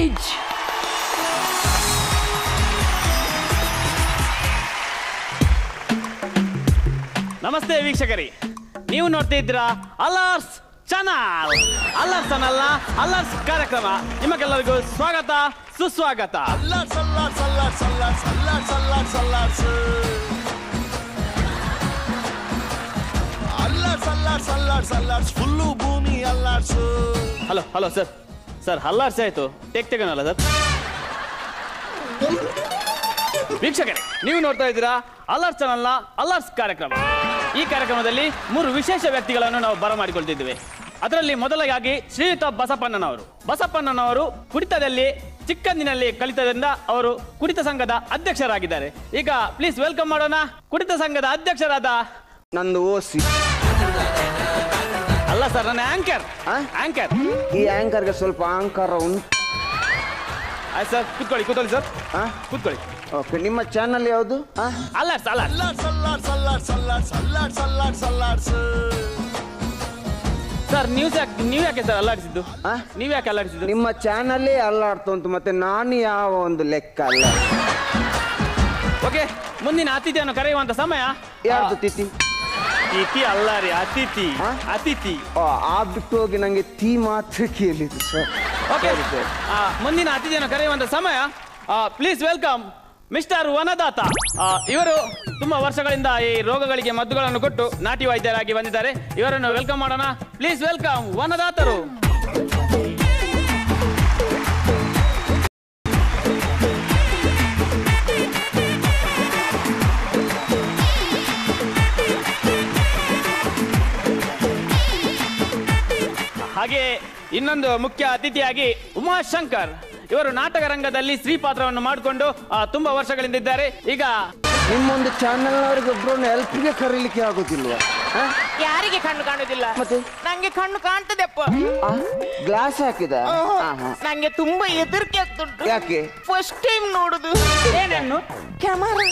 Stage ನಮಸ್ತೆ ವೀಕ್ಷಕರಿ ನೀವು ನೋಡ್ತಾ ಇದ್ದೀರಾ ಅಲರ್ಸ್ ಚಾನಲ್ ಅಲರ್ಸ್ ಚಾನಲ್ ಅಲರ್ಸ್ ಕಾರ್ಯಕ್ರಮ ನಿಮಗೆಲ್ಲರಿಗೂ ಸ್ವಾಗತ ಸುಸ್ವಾಗತ ಅಲ್ಲಾಡ್ಸ್ ಅಲ್ಲಾಡ್ಸ್ ಅಲ್ಲಾಡ್ಸ್ ಅಲ್ಲಾಡ್ಸ್ ಅಲ್ಲಾಡ್ಸ್ ಅಲ್ಲಾಡ್ಸ್ ಅಲ್ಲಾಡ್ಸ್ ಅಲ್ಲಾಡ್ಸ್ ಅಲ್ಲಾಡ್ಸ್ ಅಲ್ಲಾಡ್ಸ್ ಅಲ್ಲಾಡ್ಸ್ ಫುಲ್ಲು ಭೂಮಿ ಅಲ್ಲಾಡ್ಸ್ ಹಲೋ ಹಲೋ ಸರ್ ಸರ್ ಅಲ್ಲಾರ್ಸ್ ಆಯ್ತು ಟೇಕ್ ತೆಗೋನಲ್ಲ ಸರ್ ವೀಕ್ಷಕರೇ ನೀವು ನೋಡ್ತಾ ಇದ್ದೀರಾ ಅಲರ್ಸ್ ಚಾನಲ್ನ ಅಲರ್ಸ್ ಕಾರ್ಯಕ್ರಮ ಈ ಕಾರ್ಯಕ್ರಮದಲ್ಲಿ ಮೂರು ವಿಶೇಷ ವ್ಯಕ್ತಿಗಳನ್ನು ನಾವು ಬರಮಾಡಿಕೊಳ್ತಿದ್ದೇವೆ ಅದರಲ್ಲಿ ಮೊದಲಾಗಿ ಶ್ರೀಯುತ ಬಸಪ್ಪಣ್ಣನವರು ಬಸಪ್ಪಣ್ಣನವರು ಕುಡಿತದಲ್ಲಿ ಚಿಕ್ಕಂದಿನಲ್ಲಿ ಕಲಿತದಿಂದ ಅವರು ಕುಡಿತ ಸಂಘದ ಅಧ್ಯಕ್ಷರಾಗಿದ್ದಾರೆ ಈಗ ಪ್ಲೀಸ್ ವೆಲ್ಕಮ್ ಮಾಡೋಣ ಕುಡಿತ ಸಂಘದ ಅಧ್ಯಕ್ಷರಾದ ನಂದು ಓಸಿ ಅಲ್ಲ ಸರ್ ನನ್ನ ಆಂಕರ್ ಆ? ಆಂಕರ್ ಈ ಆಂಕರ್ಗೆ ಸ್ವಲ್ಪ ಅಹಂಕಾರ ಉಂಟು ಆಯ್ತು ಸರ್ ಕೂತ್ಕೊಳ್ಳಿ ಕೂತ್ಕೊಳ್ಳಿ ಸರ್ ಆ? ಕೂತ್ಕೊಳ್ಳಿ ಓಕೆ ನಿಮ್ಮ ಚಾನಲ್ ಯಾವುದು ಆ? ಅಲರ್ಸ್ ಅಲರ್ಸ್ ಅಲ್ಲಾಡ್ಸ್ ಅಲ್ಲಾಡ್ಸ್ ಅಲ್ಲಾಡ್ಸ್ ಅಲ್ಲಾಡ್ಸ್ ಅಲ್ಲಾಡ್ಸ್ ಅಲ್ಲಾಡ್ಸ್ ಅಲ್ಲಾಡ್ಸ್ ಸರ್ ನೀವು ಯಾಕೆ ನೀವು ಯಾಕೆ ಸರ್ ಅಲ್ಲಾಡಿಸಿದ್ದು ಆ? ನೀವು ಯಾಕೆ ಅಲ್ಲಾಡಿಸಿದ್ದು ನಿಮ್ಮ ಚಾನಲ್ಲೇ ಅಲ್ಲಾಡ್ತು ಅಂತ ಮತ್ತೆ ನಾನು ಯಾವ ಒಂದು ಲೆಕ್ಕ ಅಲ್ಲ ಓಕೆ ಮುಂದಿನ ಅತಿಥಿಯನ್ನು ಕರೆಯುವಂತ ಸಮಯ ಯಾರ್ದು ತಿಥಿ ಅತಿಥಿ ಅಲ್ಲ ರೀ ಅತಿಥಿ ಆ? ಅತಿಥಿ ಓ, ಆ ಬಿಟ್ಟು ಹೋಗಿ ನಂಗೆ ಟೀ ಮಾತ್ರ ಕೇಳಿದ್ದು ಸರ್ ಓಕೆ ಸರಿ, ಸರಿ. ಮುಂದಿನ ಅತಿಥಿಯನ್ನು ಕರೆಯುವಂತ ಸಮಯ ಪ್ಲೀಸ್ ವೆಲ್ಕಮ್ ಮಿಸ್ಟರ್ ವನದಾತ ಆ, ಇವರು ತುಂಬಾ ವರ್ಷಗಳಿಂದ ಈ ರೋಗಗಳಿಗೆ ಮದ್ದುಗಳನ್ನು ಕೊಟ್ಟು ನಾಟಿ ವೈದ್ಯರಾಗಿ ಬಂದಿದ್ದಾರೆ ಇವರನ್ನು ವೆಲ್ಕಮ್ ಮಾಡೋಣ ಪ್ಲೀಸ್ ವೆಲ್ಕಮ್ ವನದಾತರು ಹಾಗೆ ಇನ್ನೊಂದು ಮುಖ್ಯ ಅತಿಥಿಯಾಗಿ ಉಮಾಶಂಕರ್ ಇವರು ನಾಟಕ ರಂಗದಲ್ಲಿ ಸ್ತ್ರೀ ಪಾತ್ರವನ್ನು ಮಾಡಿಕೊಂಡು ಆ, ತುಂಬಾ ವರ್ಷಗಳಿಂದ ಇದ್ದಾರೆ ಈಗ ನಿಮ್ಮೊಂದು ಚಾನಲ್ನವ್ರಿಗೆ ಒಬ್ಬರನ್ನು ಹೆಲ್ಪ್ಗೆ ಕರೀಲಿಕ್ಕೆ ಆಗೋದಿಲ್ವಾ ಆ? ಯಾರಿಗೆ ಕಣ್ಣು ಕಾಣುದಿಲ್ಲ ಮತ್ತೆ? ನಂಗೆ ಕಣ್ಣು ಕಾಣ್ತದೆಪ್ಪ ಆ? ಗ್ಲಾಸ್ ಹಾಕಿದ ಆ, ಹಾ. ನಂಗೆ ತುಂಬಾ ಹೆದರಿಕೆ ಆಗ್ತುಂಟು ಯಾಕೆ ಫಸ್ಟ್ ಟೈಮ್ ನೋಡುದು ಏನನ್ನು ಕ್ಯಾಮರಾ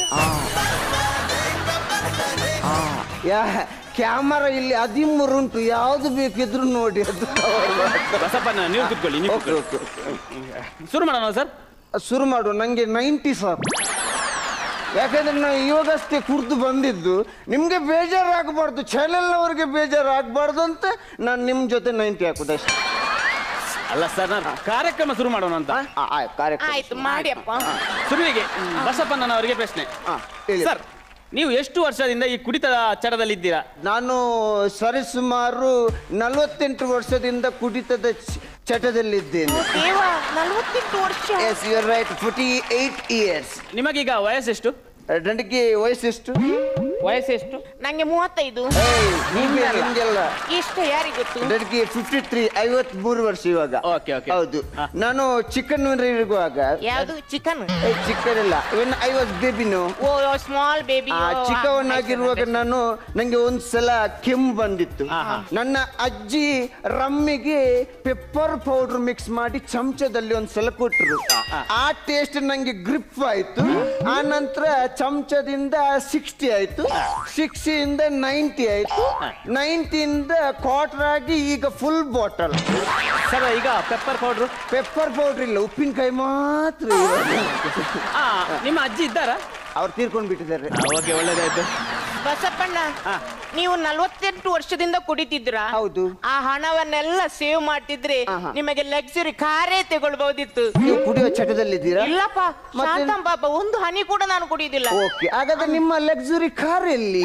ಯಾ ಕ್ಯಾಮರಾ ಇಲ್ಲಿ ಹದಿಮೂರು ಉಂಟು ಯಾವ್ದು ಬೇಕಿದ್ರು ನೋಡಿ ಅದು ಬಸಪ್ಪನ ನೀವು ಕೂತ್ಕೊಳ್ಳಿ ನೀವು ಓಕೆ ಕೂತ್ಕೊಳ್ಳಿ. ಓಕೆ ಶುರು ಮಾಡೋಣ ಸರ್ ಶುರು ಮಾಡು ನಂಗೆ ನೈಂಟಿ ಸಾಕು ಯಾಕಂದ್ರೆ ನಾವು ಇವಾಗಷ್ಟೇ ಕುರ್ದು ಬಂದಿದ್ದು ನಿಮ್ಗೆ ಬೇಜಾರಾಗಬಾರ್ದು ಚಾನೆಲ್ನವ್ರಿಗೆ ಬೇಜಾರಾಗಬಾರ್ದು ಅಂತ ನಾನು ನಿಮ್ಮ ಜೊತೆ ನೈಂಟಿ ಹಾಕುದು ಅಷ್ಟೇ ಅಲ್ಲ ಸರ್ ನಾನು ಕಾರ್ಯಕ್ರಮ ಶುರು ಮಾಡೋಣ ಅಂತ ಆ, ಆ, ಆಯ್ತು, ಕಾರ್ಯಕ್ರಮ ಆಯ್ತು ಮಾಡಿಯಪ್ಪ ಶುರುವಿಗೆ ಬಸಪ್ಪಣ್ಣನವರಿಗೆ ಪ್ರಶ್ನೆ ಆ, ಹೇಳಿ. ಸರ್ ನೀವು ಎಷ್ಟು ವರ್ಷದಿಂದ ಈ ಕುಡಿತದ ಚಟದಲ್ಲಿ ಇದ್ದೀರಾ ನಾನು ಸರಿಸುಮಾರು ನಲವತ್ತೆಂಟು ವರ್ಷದಿಂದ ಕುಡಿತದ ಚ- ಚಟದಲ್ಲಿದ್ದೇನೆ ದೇವ ನಲ್ವತ್ತೆಂಟು ವರ್ಷ yes you right forty eight years ನಿಮಗೀಗ ವಯಸ್ಸೆಷ್ಟು ನನಗೆ ವಯಸ್ಸೆಷ್ಟು ವಯಸ್ಸೆಷ್ಟು ನಂಗೆ ಮೂವತ್ತೈದು ಏಯ್, ನಿಮ್ಗೆ ನಿಮ್ಗೆಲ್ಲ ಇಷ್ಟ ಯಾರಿಗೆ ಗೊತ್ತು ನನಗೆ ಫಿಫ್ಟಿ ತ್ರೀ ಐವತ್ ಮೂರು ವರ್ಷ ಇವಾಗ Okay, okay. ಹೌದು ಹಾ. ನಾನು ಚಿಕನ್ ಇರುವಾಗ ಯಾವುದು ಚಿಕನ್ ಚಿಕನ್ ಇಲ್ಲ ವೆನ್ ಐ ವಾಸ್ ಬೇಬಿನು ಓ ಸ್ಮಾಲ್ ಬೇಬಿ ಆ ಚಿಕ್ಕವನಾಗಿರುವಾಗ ನಾನು ನಂಗೆ ಒಂದ್ಸಲ ಕೆಮ್ಮು ಬಂದಿತ್ತು ಆಹಾ. ನನ್ನ ಅಜ್ಜಿ ರಮ್ಮಿಗೆ ಪೆಪ್ಪರ್ ಪೌಡರ್ ಮಿಕ್ಸ್ ಮಾಡಿ ಚಮಚದಲ್ಲಿ ಒಂದ್ಸಲ ಕೊಟ್ರು ಆ ಟೇಸ್ಟ್ ನಂಗೆ ಗ್ರಿಪ್ ಆಯ್ತು ಆ ನಂತರ ಚಮಚದಿಂದ ಸಿಕ್ಸ್ಟಿ ಆಯ್ತು ಸಿಕ್ಸ್ಟಿಯಿಂದ ನೈಂಟಿ ಆಯ್ತು ನೈಂಟಿಯಿಂದ ಕ್ವಾರ್ಟರ್ ಆಗಿ ಈಗ ಫುಲ್ ಬಾಟಲ್ ಸರ್ ಈಗ ಪೆಪ್ಪರ್ ಪೌಡ್ರು ಪೆಪ್ಪರ್ ಪೌಡರ್ ಇಲ್ಲ ಉಪ್ಪಿನಕಾಯಿ ಮಾತ್ರ ಇರೋದು. ಆ ನಿಮ್ಮ ಅಜ್ಜಿ ಇದ್ದಾರಾ ಅವ್ರು ತೀರ್ಕೊಂಡು ಬಿಟ್ಟಿದ್ದಾರೆ ಓಕೆ ಒಳ್ಳೇದಾಯ್ತು ಬಸಪ್ಪಣ್ಣ ಹಾ. ನೀವು ನಲ್ವತ್ತೆಂಟು ವರ್ಷದಿಂದ ಕುಡಿತಿದ್ರ ಹೌದು. ಆ ಹಣವನ್ನೆಲ್ಲ ಸೇವ್ ಮಾಡ್ತಿದ್ರೆ ಆಹಾ. ನಿಮಗೆ ಲಕ್ಸುರಿ ಕಾರೇ ತಗೊಳ್ಬಹುದಿತ್ತು ನೀವು ಕುಡಿಯೋ ಚಟದಲ್ಲಿದ್ದೀರಾ ಇಲ್ಲಪ್ಪ ಮತ್ತೆ? ಶಾಂತಂ ಪಾಪ ಒಂದು ಹನಿ ಕೂಡ ನಾನು ಕುಡಿಯುವುದಿಲ್ಲ ಓಕೆ ಹಾಗಾದ್ರೆ ನಿಮ್ಮ ಲಕ್ಸುರಿ ಕಾರ್ ಎಲ್ಲಿ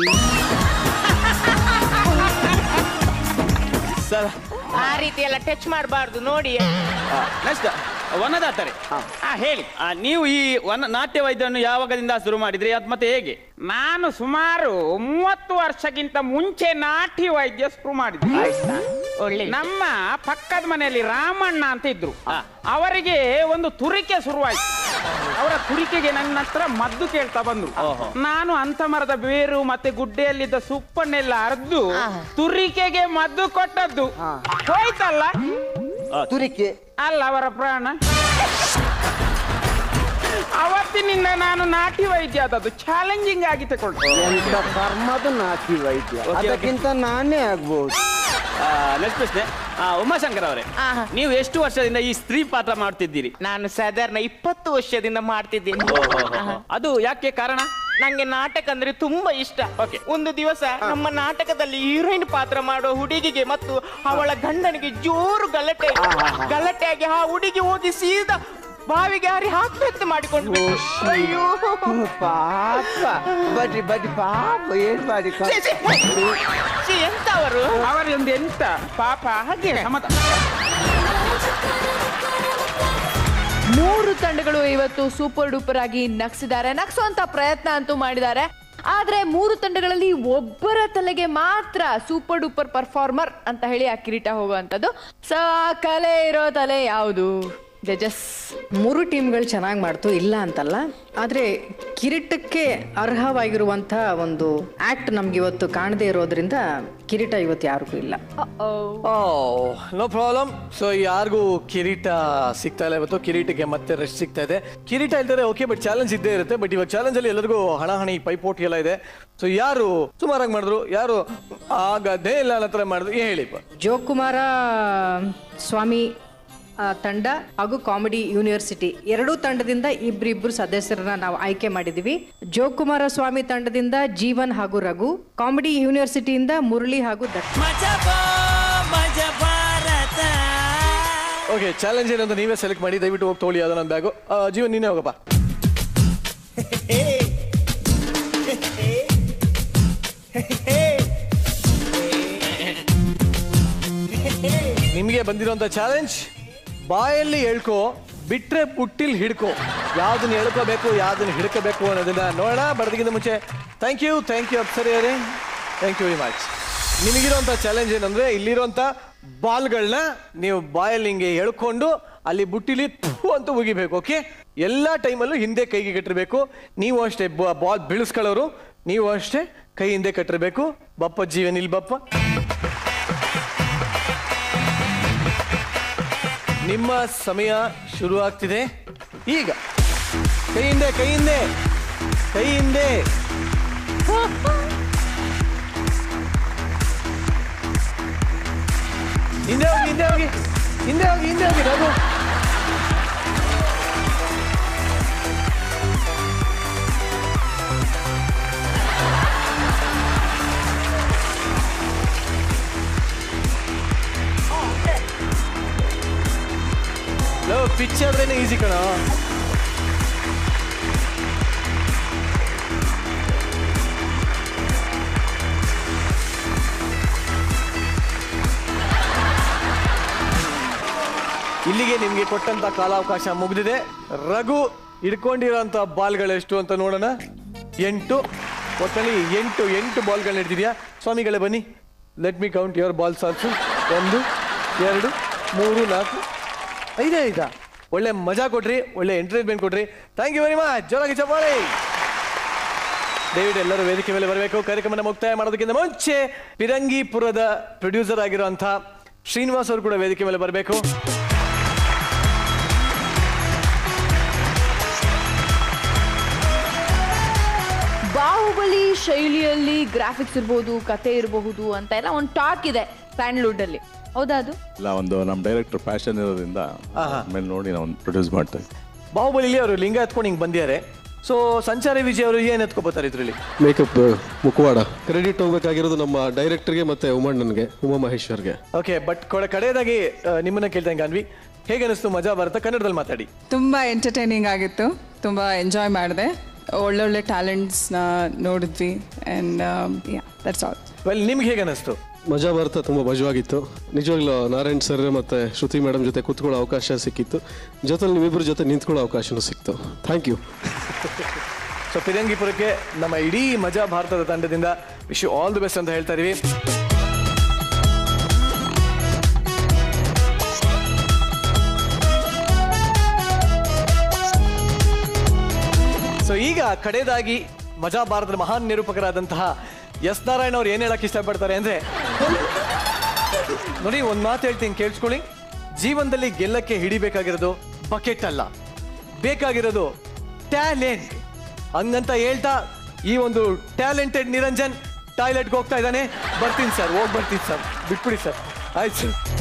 ಸರ್ ಆ ರೀತಿ ಎಲ್ಲ ಟಚ್ ಮಾಡಬಾರ್ದು ನೋಡಿ ನೆಕ್ಸ್ಟ್ ವನದಾತರೆ ಆ ಹೇಳಿ ಆ, ನೀವು ಈ ವನ ನಾಟ್ಯ ವೈದ್ಯವನ್ನು ಯಾವಾಗದಿಂದ ಶುರು ಮಾಡಿದ್ರಿ ಅದ್ ಮತ್ತೆ ಹೇಗೆ ನಾನು ಸುಮಾರು ಮೂವತ್ತು ವರ್ಷಕ್ಕಿಂತ ಮುಂಚೆ ನಾಟಿ ವೈದ್ಯ ಶುರು ಮಾಡಿದ್ದೆ ಒಳ್ಳೆ ನಮ್ಮ ಪಕ್ಕದ ಮನೆಯಲ್ಲಿ ರಾಮಣ್ಣ ಅಂತ ಇದ್ರು ಅವರಿಗೆ ಒಂದು ತುರಿಕೆ ಶುರುವಾಯ್ತು ಅವರ ತುರಿಕೆಗೆ ನನ್ನ ಹತ್ರ ಮದ್ದು ಕೇಳ್ತಾ ಬಂದ್ರು ಓಹೋ. ನಾನು ಅಂತ ಮರದ ಬೇರು ಮತ್ತೆ ಗುಡ್ಡೆಯಲ್ಲಿದ್ದ ಸುಪ್ಪನ್ನೆಲ್ಲ ಅರ್ದು ತುರಿಕೆಗೆ ಮದ್ದು ಕೊಟ್ಟದ್ದು ಹೋಯ್ತಲ್ಲ ತುರಿಕೆ ಅಲ್ಲ ಅವರ ಪ್ರಾಣ ಅವತ್ತಿನಿಂದ ನಾನು ನಾಟಿ ವೈದ್ಯ ಆದದ್ದು ಚಾಲೆಂಜಿಂಗ್ ಆಗಿ ತಗೊಳ್ತೇನೆ ಎಂತ ಕರ್ಮದ ನಾಟಿ ವೈದ್ಯ ಓಕೆ, ಓಕೆ. ಅದಕ್ಕಿಂತ ನಾನೇ ಆಗ್ಬಹುದು ನೆಕ್ಸ್ಟ್ ಪ್ರಶ್ನೆ ಆ, ಉಮಾಶಂಕರ್ ಅವರೇ ಆಹಾ. ನೀವು ಎಷ್ಟು ವರ್ಷದಿಂದ ಈ ಸ್ತ್ರೀ ಪಾತ್ರ ಮಾಡ್ತಿದ್ದೀರಿ ನಾನು ಸಾಧಾರಣ ಇಪ್ಪತ್ತು ವರ್ಷದಿಂದ ಮಾಡ್ತಿದ್ದೀನಿ ಅದು ಯಾಕೆ ಕಾರಣ ನಂಗೆ ನಾಟಕ ಅಂದ್ರೆ ತುಂಬಾ ಇಷ್ಟ Okay. ಒಂದು ದಿವಸ ನಮ್ಮ ನಾಟಕದಲ್ಲಿ ಹೀರೋಯಿನ್ ಪಾತ್ರ ಮಾಡೋ ಹುಡುಗಿಗೆ ಮತ್ತು ಅವಳ ಗಂಡನಿಗೆ ಜೋರು ಗಲಾಟೆ ಗಲಾಟೆಯಾಗಿ ಆ ಹುಡುಗಿ ಹೋಗಿ ಸೀದಾ ಬಾವಿಗೆ ಹಾರಿ ಆತ್ಮಹತ್ಯೆ ಮಾಡಿಕೊಂಡು ಬಿಟ್ರು. ಅಯ್ಯೋ ಪಾಪ ಬಡ್ರಿ ಬಡ್ರಿ ಪಾಪ ಏನ್ ಮಾಡಿ ಛೆ, ಛೆ. ಛೆ, ಎಂತ ಅವರು ಅವರೊಂದು ಎಂತ ಪಾಪ ಹಾಗೆ ಸಮತ ಮೂರು ತಂಡಗಳು ಇವತ್ತು ಸೂಪರ್ ಡೂಪರ್ ಆಗಿ ನಗ್ಸಿದ್ದಾರೆ ನಗ್ಸುವಂತ ಪ್ರಯತ್ನ ಅಂತೂ ಮಾಡಿದ್ದಾರೆ ಆದ್ರೆ ಮೂರು ತಂಡಗಳಲ್ಲಿ ಒಬ್ಬರ ತಲೆಗೆ ಮಾತ್ರ ಸೂಪರ್ ಡೂಪರ್ ಪರ್ಫಾರ್ಮರ್ ಅಂತ ಹೇಳಿ ಆ ಕಿರೀಟ ಹೋಗುವಂಥದ್ದು ಸೊ ಆ ಕಲೆ ಇರೋ ತಲೆ ಯಾವುದು ಜಜಸ್ ಮೂರು ಟೀಮ್ಗಳು ಚೆನ್ನಾಗಿ ಮಾಡ್ತು ಇಲ್ಲ ಅಂತಲ್ಲ ಆದರೆ ಕಿರೀಟಕ್ಕೆ ಅರ್ಹವಾಗಿರುವಂಥ ಒಂದು ಆಕ್ಟ್ ನಮ್ಗೆ ಇವತ್ತು ಕಾಣದೇ ಇರೋದ್ರಿಂದ ಕಿರೀಟ ಇವತ್ತು ಯಾರಿಗೂ ಇಲ್ಲ ನೋ ಪ್ರಾಬ್ಲಮ್ ಸೊ ಯಾರಿಗೂ ಕಿರೀಟ ಸಿಗ್ತಾ ಇಲ್ಲ ಇವತ್ತು ಕಿರೀಟಕ್ಕೆ ಮತ್ತೆ ರೆಸ್ಟ್ ಸಿಗ್ತಾ ಇದೆ ಕಿರೀಟ ಇಲ್ದರೆ ಓಕೆ ಬಟ್ ಚಾಲೆಂಜ್ ಇದ್ದೇ ಇರುತ್ತೆ ಬಟ್ ಇವಾಗ ಚಾಲೆಂಜ್ ಅಲ್ಲಿ ಎಲ್ಲರಿಗೂ ಹಣಾಹಣಿ ಪೈಪೋಟಿ ಎಲ್ಲ ಇದೆ ಸೊ ಯಾರು ಸುಮಾರಾಗಿ ಮಾಡಿದ್ರು ಯಾರು ಆಗದೇ ಇಲ್ಲ ಅನ್ನೋ ಥರ ಮಾಡಿದ್ರು ಏನ್ ಹೇಳಿಪ್ಪ ಜೋಕುಮಾರ ಸ್ವಾಮಿ ಆ, ತಂಡ ಹಾಗೂ ಕಾಮಿಡಿ ಯೂನಿವರ್ಸಿಟಿ ಎರಡೂ ತಂಡದಿಂದ ಇಬ್ಬರಿಬ್ಬರು ಸದಸ್ಯರನ್ನ ನಾವು ಆಯ್ಕೆ ಮಾಡಿದ್ದೀವಿ ಜೋಕುಮಾರ ಸ್ವಾಮಿ ತಂಡದಿಂದ ಜೀವನ್ ಹಾಗೂ ರಘು ಕಾಮಿಡಿ ಯೂನಿವರ್ಸಿಟಿಯಿಂದ ಮುರಳಿ ಹಾಗೂ ದಕ್ಷ ಓಕೆ ಚಾಲೆಂಜ್ ಏನಂತ ನೀವೇ ಸೆಲೆಕ್ಟ್ ಮಾಡಿ ದಯವಿಟ್ಟು ಹೋಗಿ ತೊಗೊಳ್ಳಿ ಅದನ್ನ ಬ್ಯಾಗು ಜೀವನ್ ನೀನೇ ಹೋಗಪ್ಪ ನಿಮಗೆ ಬಂದಿರುವಂತ ಚಾಲೆಂಜ್ ಬಾಯಲ್ಲಿ ಹೇಳ್ಕೊ ಬಿಟ್ರೆ ಪುಟ್ಟಿಲ್ ಹಿಡ್ಕೊ ಯಾವ್ದನ್ನ ಹೇಳ್ಕೋಬೇಕು ಯಾವ್ದನ್ನ ಹಿಡ್ಕೋಬೇಕು ಅನ್ನೋದನ್ನ ನೋಡೋಣ ಬರೋದಕ್ಕಿಂತ ಮುಂಚೆ thank you thank you Apsari ಅವರೇ ಥ್ಯಾಂಕ್ ಯು ವೆರಿ ಮಚ್ ನಿಮಗಿರುವಂತ ಚಾಲೆಂಜ್ ಏನಂದ್ರೆ ಇಲ್ಲಿರುವಂತ ಬಾಲ್ಗಳನ್ನ ನೀವು ಬಾಯಲ್ಲಿ ಹಿಂಗೆ ಎಳ್ಕೊಂಡು ಅಲ್ಲಿ ಬುಟ್ಟಿಲಿ ಥು ಅಂತ ಉಗಿಬೇಕು ಓಕೆ ಎಲ್ಲ ಟೈಮಲ್ಲೂ ಹಿಂದೆ ಕೈಗೆ ಕಟ್ಟಿರ್ಬೇಕು ನೀವು ಅಷ್ಟೇ ಬಾಲ್ ಬೀಳಿಸ್ಕೊಳ್ಳೋರು ನೀವು ಅಷ್ಟೇ ಕೈ ಹಿಂದೆ ಕಟ್ಟಿರ್ಬೇಕು ಬಪ್ಪ ಜೀವನ ಇಲ್ಲಿ ಬಪ್ಪ ನಿಮ್ಮ ಸಮಯ ಶುರು ಆಗ್ತಿದೆ ಈಗ ಕೈ ಹಿಂದೆ ಕೈ ಹಿಂದೆ ಕೈ ಹಿಂದೆ ಹಿಂದೆ ಹೋಗಿ ಹಿಂದೆ ಹೋಗಿ ಹಿಂದೆ ಹೋಗಿ ಹಿಂದೆ ಹೋಗಿ ರಘು ಲೋ ಪಿಚ್ ಆದ್ರೇನೆ ಈಸಿ ಕಣ ಇಲ್ಲಿಗೆ ನಿಮ್ಗೆ ಕೊಟ್ಟಂತ ಕಾಲಾವಕಾಶ ಮುಗಿದಿದೆ ರಘು ಹಿಡ್ಕೊಂಡಿರೋಂಥ ಬಾಲ್ಗಳೆಷ್ಟು ಅಂತ ನೋಡೋಣ ಎಂಟು ಒಟ್ಟಲ್ಲಿ ಎಂಟು ಎಂಟು ಬಾಲ್ಗಳನ್ನ ಹಿಡ್ದಿದ್ಯಾ ಸ್ವಾಮಿಗಳೇ ಬನ್ನಿ let me count your balls also ಒಂದು ಎರಡು ಮೂರು ನಾಲ್ಕು ಐದೇ ಐದಾ ಒಳ್ಳೆ ಮಜಾ ಕೊಟ್ರಿ ಒಳ್ಳೆ ಎಂಟರ್ಟೈನ್ಮೆಂಟ್ ಕೊಟ್ರಿ ಥ್ಯಾಂಕ್ ಯು ವೆರಿ ಮಚ್ ಜೋರಾಗಿ ಚಪ್ಪಾಳೆ ದಯವಿಟ್ಟು ಎಲ್ಲರೂ ವೇದಿಕೆ ಮೇಲೆ ಬರಬೇಕು ಕಾರ್ಯಕ್ರಮನ ಮುಕ್ತಾಯ ಮಾಡೋದಕ್ಕಿಂತ ಮುಂಚೆ ಪಿರಂಗಿಪುರದ ಪ್ರೊಡ್ಯೂಸರ್ ಆಗಿರುವಂಥ ಶ್ರೀನಿವಾಸ್ ಅವರು ಕೂಡ ವೇದಿಕೆ ಮೇಲೆ ಬರಬೇಕು ಬಾಹುಬಲಿ ಶೈಲಿಯಲ್ಲಿ ಗ್ರಾಫಿಕ್ಸ್ ಇರ್ಬೋದು ಕತೆ ಇರಬಹುದು ಅಂತ ಎಲ್ಲ ಒಂದು ಟಾಕ್ ಇದೆ ಸ್ಯಾಂಡ್ಲ್ವುಡ್ ಅಲ್ಲಿ ಹೌದಾ ಅದು ಇಲ್ಲ ಒಂದು ನಮ್ಮ ಡೈರೆಕ್ಟರ್ ಪ್ಯಾಷನ್ ಇರೋದ್ರಿಂದ ಆಮೇಲೆ ನೋಡಿ ನಾವು ಪ್ರೊಡ್ಯೂಸ್ ಮಾಡ್ತಾ ಇದ್ದೀವಿ ಬಾಹುಬಲಿಲಿ ಅವರು ಲಿಂಗ ಎತ್ಕೊಂಡು ಹಿಂಗೆ ಬಂದಿದ್ದಾರೆ ಸೊ ಸಂಚಾರಿ ವಿಜಯ್ ಅವರು ಏನು ಎತ್ಕೊಬೋತಾರೆ ಇದರಲ್ಲಿ ಮೇಕಪ್ ಮುಖವಾಡ ಕ್ರೆಡಿಟ್ ಹೋಗ್ಬೇಕಾಗಿರೋದು ನಮ್ಮ ಡೈರೆಕ್ಟರ್ಗೆ ಮತ್ತೆ ಉಮಣ್ಣನ್ಗೆ ಉಮಾ ಮಹೇಶ್ವರ್ಗೆ ಓಕೆ ಬಟ್ ಕೊಡ ಕಡೆಯದಾಗಿ ಆ, ನಿಮ್ಮನ್ನ ಕೇಳ್ತಂಗೆ ಅನ್ವಿ ಹೇಗೆ ಅನಿಸ್ತು ಮಜಾ ಬರುತ್ತೆ ಕನ್ನಡದಲ್ಲಿ ಮಾತಾಡಿ ತುಂಬ ಎಂಟರ್ಟೈನಿಂಗ್ ಆಗಿತ್ತು ತುಂಬ ಎಂಜಾಯ್ ಮಾಡಿದೆ ಒಳ್ಳೊಳ್ಳೆ ಟ್ಯಾಲೆಂಟ್ಸ್ನ ನೋಡಿದ್ವಿ and yeah that's all well ನಿಮ್ಗೆ ಹೇಗೆ ಅನಿಸ್ತು ಮಜಾ ಭಾರತ ತುಂಬ ಮಜವಾಗಿತ್ತು ನಿಜವಾಗ್ಲೂ ನಾರಾಯಣ್ ಸರ್ ಮತ್ತೆ ಶ್ರುತಿ ಮೇಡಮ್ ಜೊತೆ ಕೂತ್ಕೊಳ್ಳೋ ಅವಕಾಶ ಸಿಕ್ಕಿತ್ತು ಜೊತೆಲಿ ನಿಮ್ಮಿಬ್ಬರ ಜೊತೆ ನಿಂತ್ಕೊಳ್ಳೋ ಅವಕಾಶನೂ ಸಿಕ್ತು ಥ್ಯಾಂಕ್ ಯು ಸೊ ಪಿರಂಗಿಪುರಕ್ಕೆ ನಮ್ಮ ಇಡೀ ಮಜಾ ಭಾರತದ ತಂಡದಿಂದ wish you all the best ಅಂತ ಹೇಳ್ತಾ ಇದೀವಿ ಸೊ ಈಗ ಕಡೆಯದಾಗಿ ಮಜಾ ಭಾರತದ ಮಹಾನ್ ನಿರೂಪಕರಾದಂತಹ ಎಸ್ ನಾರಾಯಣ ಅವ್ರು ಏನ್ ಹೇಳಕ್ ಇಷ್ಟಪಡ್ತಾರೆ ಅಂದ್ರೆ ನೋಡಿ ಒಂದ್ ಮಾತು ಹೇಳ್ತೀನಿ ಕೇಳಿಸ್ಕೊಳ್ಳಿ ಜೀವನದಲ್ಲಿ ಗೆಲ್ಲಕ್ಕೆ ಹಿಡಿಬೇಕಾಗಿರೋದು ಬಕೆಟ್ ಅಲ್ಲ ಬೇಕಾಗಿರೋದು ಟ್ಯಾಲೆಂಟ್ ಹಂಗಂತ ಹೇಳ್ತಾ ಈ ಒಂದು ಟ್ಯಾಲೆಂಟೆಡ್ ನಿರಂಜನ್ ಟಾಯ್ಲೆಟ್ಗೆ ಹೋಗ್ತಾ ಇದ್ದಾನೆ ಬರ್ತೀನಿ ಸರ್ ಹೋಗಿ ಬರ್ತೀನಿ ಸರ್ ಬಿಟ್ಬಿಡಿ ಸರ್ ಆಯ್ತು ಸರ್